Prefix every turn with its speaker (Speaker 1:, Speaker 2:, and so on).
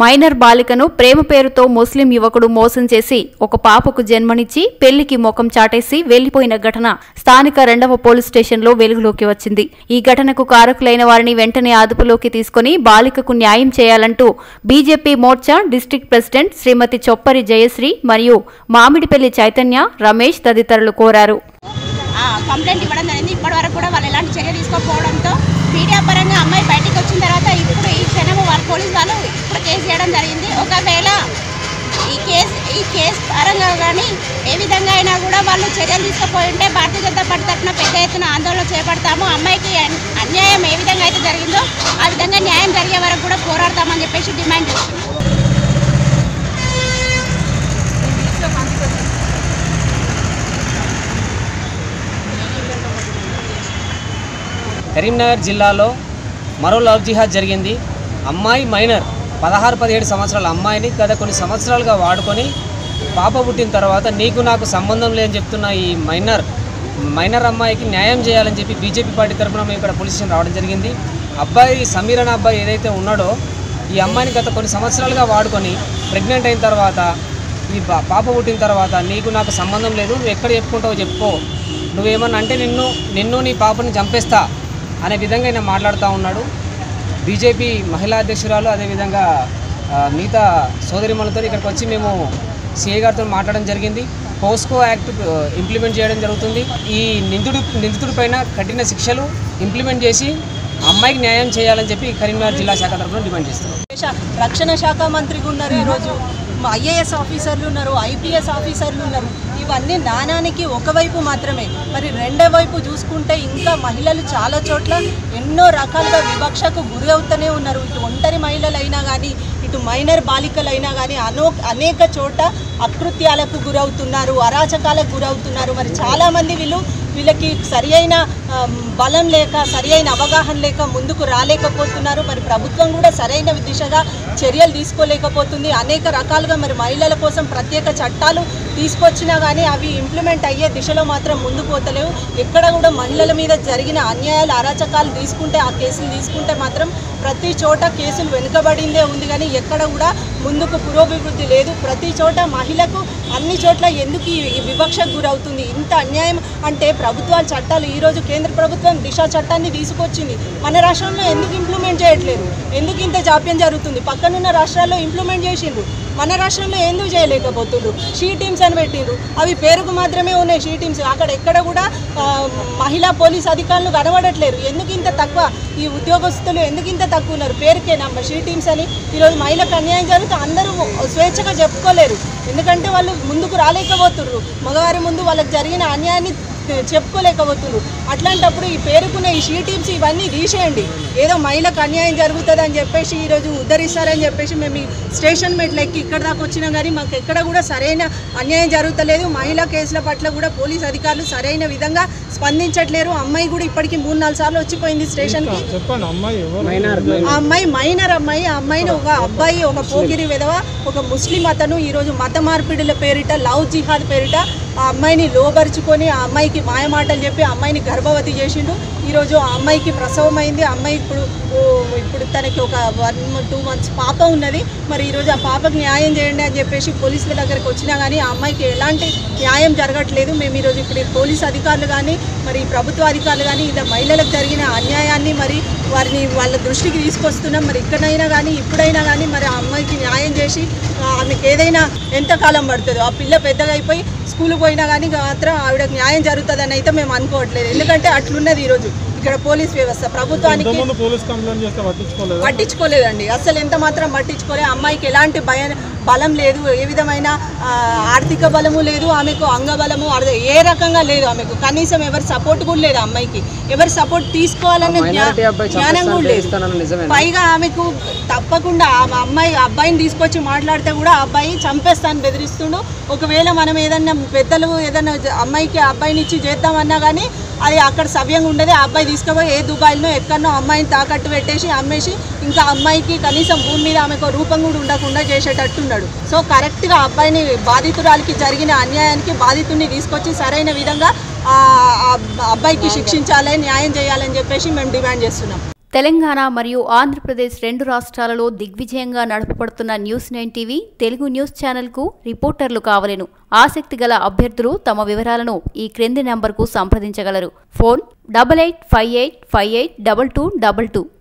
Speaker 1: Minor బాలికను ప్రేమ పేరుతో ముస్లిం యువకుడు మోసం చేసి ఒక పాపకు జన్మనిచ్చి పెళ్లికి ముఖం చాటేసి వెళ్లిపోయిన ఘటన స్థానిక రెండవ పోలీస్ స్టేషన్లో వెలుగులోకి వచ్చింది ఈ ఘటనకు కారకులైన వారిని వెంటనే అదుపులోకి తీసుకుని బాలికకు న్యాయం చేయాలంటూ BJP Morcha district president Shrimati Choppari Jayashree మరియు మామిడిపల్లి చైతన్య రమేష్ తదితరులు కోరారు
Speaker 2: ఆ, కంప్లైంట్ ఇవ్వడం జరిగింది ఇప్పటి వరకు కూడా వాళ్ళు ఎలాంటి చర్య తీసుకోకపోవడంతో మీడియా పరంగా అమ్మాయి బయటికి వచ్చిన తర్వాత ఇప్పుడు ఈ క్షణము వాళ్ళ పోలీస్ వాళ్ళు ఇప్పుడు కేసు చేయడం జరిగింది ఒకవేళ ఈ కేసు ఈ కేసు పరంగా కానీ ఏ విధంగా అయినా కూడా వాళ్ళు చర్యలు తీసుకుపోయి ఉంటే భారతీయ జనతా పార్టీ తరఫున పెద్ద ఎత్తున ఆందోళన చేపడతాము అమ్మాయికి అన్- అన్యాయం ఏ విధంగా అయితే జరిగిందో ఆ విధంగా న్యాయం జరిగే వరకు కూడా పోరాడతామని చెప్పేసి డిమాండ్ చేస్తున్నాం
Speaker 3: కరీంనగర్ జిల్లాలో మరో లవ్ జిహాద్ జరిగింది అమ్మాయి మైనర్ పదహారు పదిహేడు సంవత్సరాల అమ్మాయిని గత కొన్ని సంవత్సరాలుగా వాడుకొని పాప పుట్టిన తర్వాత నీకు నాకు సంబంధం లేదని చెప్తున్న ఈ మైనర్ మైనర్ అమ్మాయికి న్యాయం చేయాలని చెప్పి బీజేపీ పార్టీ తరఫున మేము ఇక్కడ పోలీస్ స్టేషన్ రావడం జరిగింది అబ్బాయి సమీర్ అనే అబ్బాయి ఏదైతే ఉన్నాడో ఈ అమ్మాయిని గత కొన్ని సంవత్సరాలుగా వాడుకొని ప్రెగ్నెంట్ అయిన తర్వాత ఈ పా- పాప పుట్టిన తర్వాత నీకు నాకు సంబంధం లేదు నువ్వు ఎక్కడ చెప్పుకుంటావో చెప్పుకో నువ్వేమన్నా అంటే నిన్ను నిన్ను నీ పాపని చంపేస్తా అనే విధంగా ఆయన మాట్లాడుతూ ఉన్నాడు బీజేపీ మహిళా అధ్యక్షురాలు అదేవిధంగా ఆ, మిగతా సోదరిమణులతో ఇక్కడికి వచ్చి మేము సిఐ గారితో మాట్లాడడం జరిగింది పోస్కో యాక్ట్ ఆ, ఇంప్లిమెంట్ చేయడం జరుగుతుంది ఈ నిందుడు నిందితుడి పైన కఠిన శిక్షలు ఇంప్లిమెంట్ చేసి అమ్మాయికి న్యాయం చేయాలని చెప్పి కరీంనగర్ జిల్లా శాఖ తరఫున డిమాండ్ చేస్తున్నాం
Speaker 4: దేశ రక్షణ శాఖ మంత్రిగా ఉన్నారు ఈరోజు ఐఏఎస్ ఆఫీసర్లు ఉన్నారు ఐపీఎస్ ఆఫీసర్లు ఉన్నారు ఇవన్నీ నాణానికి ఒకవైపు మాత్రమే మరి రెండో వైపు చూసుకుంటే ఇంకా మహిళలు చాలా చోట్ల ఎన్నో రకాలుగా వివక్షకు గురి అవుతూనే ఉన్నారు ఇటు ఒంటరి మహిళలైనా కానీ ఇటు మైనర్ బాలికలైనా కానీ అనో అనేక చోట అకృత్యాలకు గురవుతున్నారు అరాచకాలకు గురవుతున్నారు మరి చాలామంది వీళ్ళు వీళ్ళకి సరి అయిన ఆమ్, బలం లేక సరి అయిన అవగాహన లేక ముందుకు రాలేకపోతున్నారు మరి ప్రభుత్వం కూడా సరైన దిశగా చర్యలు తీసుకోలేకపోతుంది అనేక రకాలుగా మరి మహిళల కోసం ప్రత్యేక చట్టాలు తీసుకొచ్చినా కానీ అవి ఇంప్లిమెంట్ అయ్యే దిశలో మాత్రం ముందుకు పోతలేవు ఎక్కడ కూడా మహిళల మీద జరిగిన అన్యాయాలు అరాచకాలు తీసుకుంటే ఆ కేసులు తీసుకుంటే మాత్రం ప్రతి చోట కేసులు వెనుకబడిందే ఉంది కానీ ఎక్కడ కూడా ముందుకు పురోభివృద్ధి లేదు ప్రతి చోట మహిళకు అన్ని చోట్ల ఎందుకు ఈ ఈ వివక్షకు గురవుతుంది ఇంత అన్యాయం అంటే ప్రభుత్వాల చట్టాలు ఈరోజు కేంద్ర ప్రభుత్వం దిశ చట్టాన్ని తీసుకొచ్చింది మన రాష్ట్రంలో ఎందుకు ఇంప్లిమెంట్ చేయట్లేదు ఎందుకు ఇంత జాప్యం జరుగుతుంది పక్కనున్న రాష్ట్రాల్లో ఇంప్లిమెంట్ చేసిండ్రు మన రాష్ట్రంలో ఎందుకు చేయలేకపోతుండ్రు షీ టీమ్స్ అని పెట్టిండ్రు అవి పేరుకు మాత్రమే ఉన్నాయి షీ టీమ్స్ అక్కడ ఎక్కడ కూడా ఆ, మహిళా పోలీస్ అధికారులు కనబడట్లేరు ఎందుకు ఇంత తక్కువ ఈ ఉద్యోగస్తులు ఎందుకు ఇంత తక్కువ ఉన్నారు పేరుకే నమ్మ షీ టీమ్స్ అని ఈరోజు మహిళకు అన్యాయం జరిగితే అందరూ స్వేచ్ఛగా చెప్పుకోలేరు ఎందుకంటే వాళ్ళు ముందుకు రాలేకపోతుర్రు మగవారి ముందు వాళ్ళకి జరిగిన అన్యాయాన్ని చెప్పుకోలేకపోతున్నారు అట్లాంటప్పుడు ఈ పేరుకున్న ఈ షీ టీమ్స్ ఇవన్నీ తీసేయండి ఏదో మహిళకు అన్యాయం జరుగుతుంది అని చెప్పేసి ఈరోజు ఉద్ధరిస్తారని చెప్పేసి మేము ఈ స్టేషన్ మెట్లు ఎక్కి ఇక్కడ దాకా వచ్చినాం కానీ మాకు ఎక్కడ కూడా సరైన అన్యాయం జరుగుతలేదు మహిళా కేసుల పట్ల కూడా పోలీస్ అధికారులు సరైన విధంగా స్పందించట్లేరు అమ్మాయి కూడా ఇప్పటికి మూడు నాలుగు సార్లు వచ్చిపోయింది స్టేషన్కి
Speaker 5: చెప్పండి అమ్మాయి ఎవరు
Speaker 4: ఆ అమ్మాయి మైనర్ అమ్మాయి ఆ అమ్మాయిని ఒక అబ్బాయి ఒక పోకిరి విధవ ఒక ముస్లిం అతను ఈరోజు మత మార్పిడుల పేరిట లవ్ జిహాద్ పేరిట ఆ అమ్మాయిని లోబరుచుకొని ఆ అమ్మాయికి మాయమాటలు చెప్పి ఆ అమ్మాయిని గర్భవతి చేసిండు ఈరోజు ఆ అమ్మాయికి ప్రసవం అయింది ఆ అమ్మాయి ఇప్పుడు ఓ, ఇప్పుడు తనకి ఒక వన్ టూ మంత్స్ పాప ఉన్నది మరి ఈరోజు ఆ పాపకు న్యాయం చేయండి అని చెప్పేసి పోలీసుల దగ్గరికి వచ్చినా కానీ ఆ అమ్మాయికి ఎలాంటి న్యాయం జరగట్లేదు మేము ఈరోజు ఇప్పుడు ఈ పోలీస్ అధికారులు కానీ మరి ఈ ప్రభుత్వ అధికారులు కానీ ఇలా మహిళలకు జరిగిన అన్యాయాన్ని మరి వారిని వాళ్ళ దృష్టికి తీసుకొస్తున్నాం మరి ఇక్కడైనా కానీ ఇప్పుడైనా కానీ మరి ఆ అమ్మాయికి న్యాయం చేసి ఆ, ఆమెకి ఏదైనా ఎంత కాలం పడుతుందో ఆ పిల్ల పెద్దగా అయిపోయి స్కూల్ పోయినా కానీ మాత్రం ఆవిడకి న్యాయం జరుగుతుందని అయితే మేము అనుకోవట్లేదు ఎందుకంటే అట్లున్నది ఈరోజు ఇక్కడ పోలీస్ వ్యవస్థ ప్రభుత్వానికి
Speaker 5: ఇంతకుముందు పోలీస్ కంప్లైంట్ చేస్తే పట్టించుకోలేదు
Speaker 4: పట్టించుకోలేదండి అసలు ఎంత మాత్రం పట్టించుకోలే అమ్మాయికి ఎలాంటి భయ బలం లేదు ఏ విధమైన ఆ, ఆర్థిక బలము లేదు ఆమెకు అంగబలము అర్థ- ఏ రకంగా లేదు ఆమెకు కనీసం ఎవరి సపోర్ట్ కూడా లేదు ఆ అమ్మాయికి ఎవరి సపోర్ట్ తీసుకోవాలన్న జ్ఞా-
Speaker 3: మైనారిటీ అబ్బాయి
Speaker 4: జ్ఞానం
Speaker 3: చంపేస్తానని
Speaker 4: కూడా లేదు
Speaker 3: బెదిరిస్తానని నిజమేనా?
Speaker 4: పైగా ఆమెకు తప్పకుండా ఆ అమ్మాయి అబ్బాయిని తీసుకొచ్చి మాట్లాడితే కూడా ఆ అబ్బాయి చంపేస్తాను బెదిరిస్తుండు ఒకవేళ మనం ఏదన్నా పెద్దలు ఏదన్నా జ- అమ్మాయికి ఆ అబ్బాయిని ఇచ్చి చేద్దామన్నా కానీ అది అక్కడ సవ్యంగా ఉండదు ఆ అబ్బాయి తీసుకుపోయి ఏ దుబాయ్లో ఎక్కడనో అమ్మాయిని తాకట్టు పెట్టేసి అమ్మేసి ఇంకా అమ్మాయికి కనీసం భూమి మీద ఆమెకు రూపం కూడా ఉండకుండా చేసేటట్టు ఉన్నాడు సో కరెక్ట్గా అబ్బాయిని బాధితురాలికి జరిగిన అన్యాయానికి బాధితుడిని తీసుకొచ్చి సరైన విధంగా ఆ ఆ అబ్బాయికి శిక్షించాలి న్యాయం చేయాలని చెప్పేసి మేము డిమాండ్ చేస్తున్నాం
Speaker 1: తెలంగాణ మరియు ఆంధ్రప్రదేశ్ రెండు రాష్ట్రాలలో దిగ్విజయంగా నడపబడుతున్న news nine TV Telugu news ఛానల్కు రిపోర్టర్లు కావలెను ఆసక్తి గల అభ్యర్థులు తమ వివరాలను ఈ క్రింది నంబర్కు సంప్రదించగలరు phone double eight five eight five eight double two double two